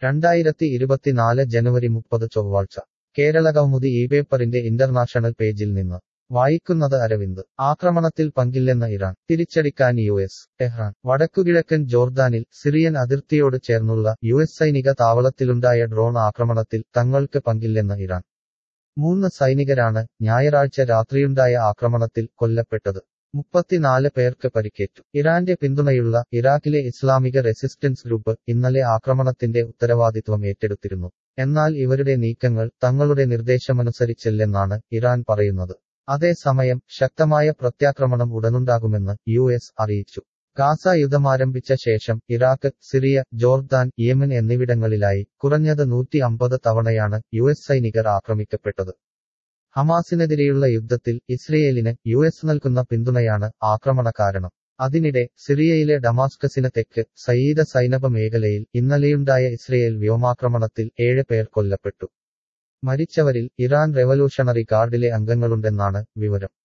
രണ്ടായിരത്തി ഇരുപത്തിനാല് ജനുവരി മുപ്പത് ചൊവ്വാഴ്ച കേരള കൗമുദി ഈ പേപ്പറിന്റെ ഇന്റർനാഷണൽ പേജിൽ നിന്ന് വായിക്കുന്നത് അരവിന്ദ് ആക്രമണത്തിൽ പങ്കില്ലെന്ന ഇറാൻ തിരിച്ചടിക്കാൻ യു എസ് ടെഹ്റാൻ വടക്കുകിഴക്കൻ ജോർദാനിൽ സിറിയൻ അതിർത്തിയോട് ചേർന്നുള്ള യു എസ് സൈനിക താവളത്തിലുണ്ടായ ഡ്രോൺ ആക്രമണത്തിൽ തങ്ങൾക്ക് പങ്കില്ലെന്ന് ഇറാൻ മൂന്ന് സൈനികരാണ് ഞായറാഴ്ച രാത്രിയുണ്ടായ ആക്രമണത്തിൽ കൊല്ലപ്പെട്ടത് മുപ്പത്തിനാല് പേർക്ക് പരിക്കേറ്റു ഇറാന്റെ പിന്തുണയുള്ള ഇറാഖിലെ ഇസ്ലാമിക റെസിസ്റ്റൻസ് ഗ്രൂപ്പ് ഇന്നലെ ആക്രമണത്തിന്റെ ഉത്തരവാദിത്വം ഏറ്റെടുത്തിരുന്നു എന്നാൽ ഇവരുടെ നീക്കങ്ങൾ തങ്ങളുടെ നിർദ്ദേശമനുസരിച്ചല്ലെന്നാണ് ഇറാൻ പറയുന്നത് അതേസമയം ശക്തമായ പ്രത്യാക്രമണം ഉടനുണ്ടാകുമെന്ന് യു എസ് അറിയിച്ചു ഗാസ യുദ്ധമാരംഭിച്ച ശേഷം ഇറാഖ് സിറിയ ജോർദാൻ യെമൻ എന്നിവിടങ്ങളിലായി കുറഞ്ഞത് നൂറ്റി അമ്പത് തവണയാണ് യു എസ് സൈനികർ ആക്രമിക്കപ്പെട്ടത് ഹമാസിനെതിരെയുള്ള യുദ്ധത്തിൽ ഇസ്രയേലിന് യു എസ് നൽകുന്ന പിന്തുണയാണ് ആക്രമണ കാരണം അതിനിടെ സിറിയയിലെ ഡമാസ്കസിന് തെക്ക് സയ്യിദ സൈനബ മേഖലയിൽ ഇന്നലെയുണ്ടായ ഇസ്രയേൽ വ്യോമാക്രമണത്തിൽ ഏഴ് പേർ കൊല്ലപ്പെട്ടു മരിച്ചവരിൽ ഇറാൻ റെവല്യൂഷണറി ഗാർഡിലെ അംഗങ്ങളുണ്ടെന്നാണ് വിവരം